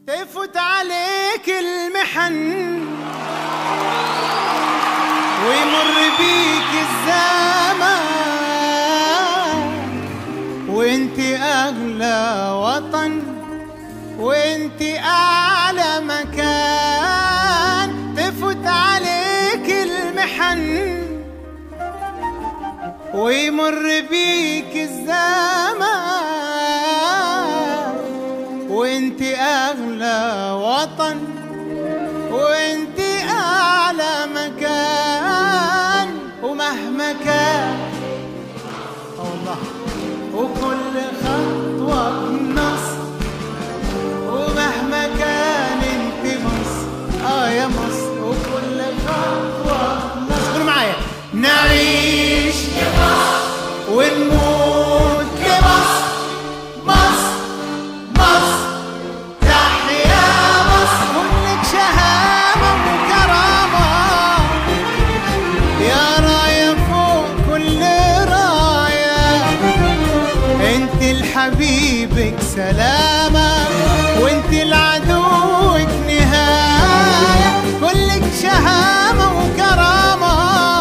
تفوت عليك المحن ويمر بيك الزمان وانت اغلى وطن وانت اعلى مكان تفوت عليك المحن ويمر بيك الزمان وانت اغلى وطن وانت اعلى مكان ومهما كان الله وكل خطوه بنصر ومهما كان انت مصر اه يا مصر وكل خطوه بنصر قولوا معايا نعيش ونموت لمصر مصر مصر تحيا مصر كلك شهامة وكرامة يا راية فوق كل راية انت لحبيبك سلامة وانت لعدوك نهاية كلك شهامة وكرامة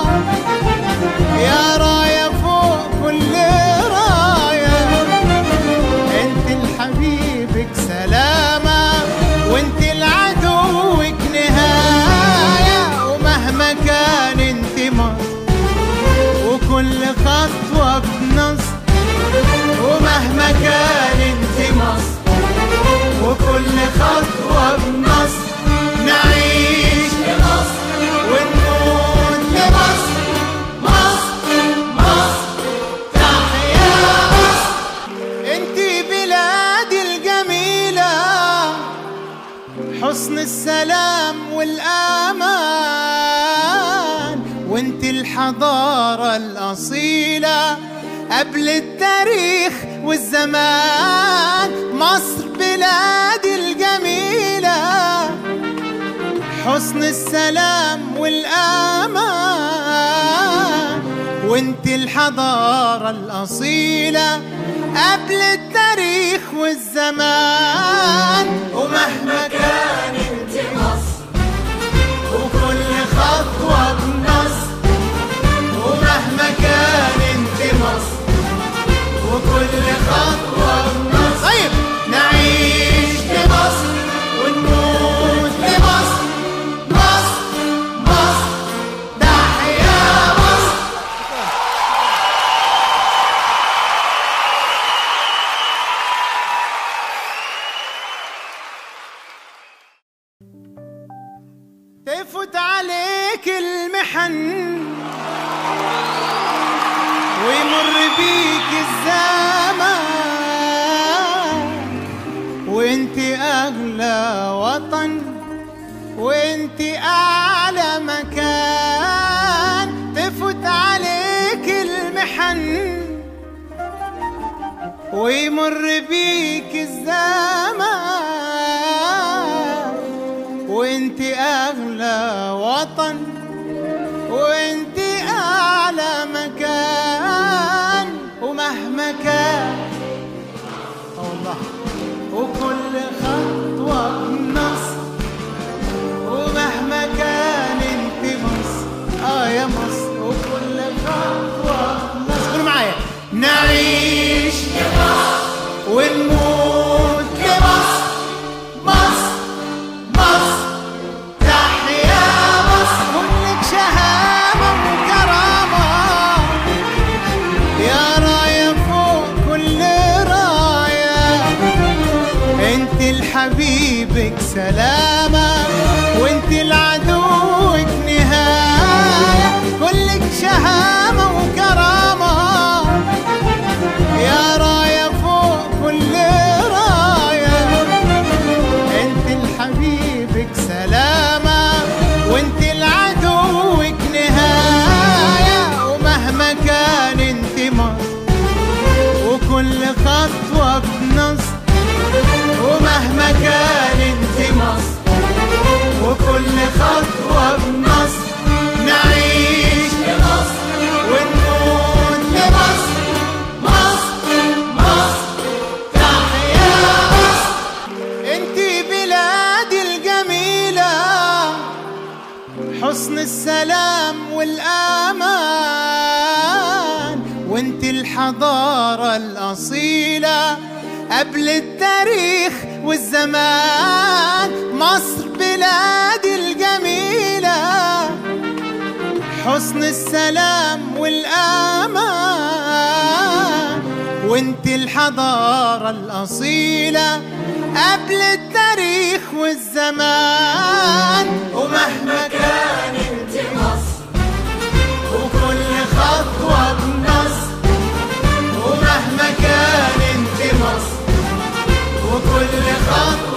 يا راية فوق كل راية انت لحبيبك سلامة وانت لعدوك نهاية ومهما كان انت مصر وكل خطوة بنصر ومهما كان انت مصر وكل خطوة بنصر نعيش لمصر ونموت لمصر مصر مصر تحيا مصر انت بلادي الجميلة حسن السلام والأمان وانت الحضارة الأصيلة قبل التاريخ والزمان مصر بلادي الجميلة حسن السلام والأمان وانت الحضارة الأصيلة قبل التاريخ والزمان ومهما كان انت مصر وكل خطوة بنصر ومهما كان انت مصر وكل خطوة بنصر طيب نعيش لمصر ونموت لمصر مصر مصر تحيا مصر تفوت عليك المحن ويمر بيك الزمان وانت اغلى وطن وانت اعلى مكان تفوت عليك المحن ويمر بيك الزمان وانت اغلى وطن وانت اعلى مكان ومهما كان الله وكل خطوه بنصر ومهما كان انت مصر اه يا مصر وكل خطوه بنصر قولوا معايا نعيش ونموت لمصر مصر مصر تحيا مصر كلك شهامة وكرامة يا راية فوق كل راية انت لحبيبك سلامة وانت لعدوك نهاية كلك شهامة وكرامة يا راية فوق كل راية انت لحبيبك سلامة وانت لعدوك نهاية ومهما كان انت مصر وكل خطوة بنصر ومهما كان انت مصر وكل خطوة الحضارة الأصيلة قبل التاريخ والزمان مصر بلادي الجميلة حسن السلام والأمان وانت الحضارة الأصيلة قبل التاريخ والزمان ومهما كان انت مصر وكل خطوة بنصر ومهما كان انت مصر وكل خطوة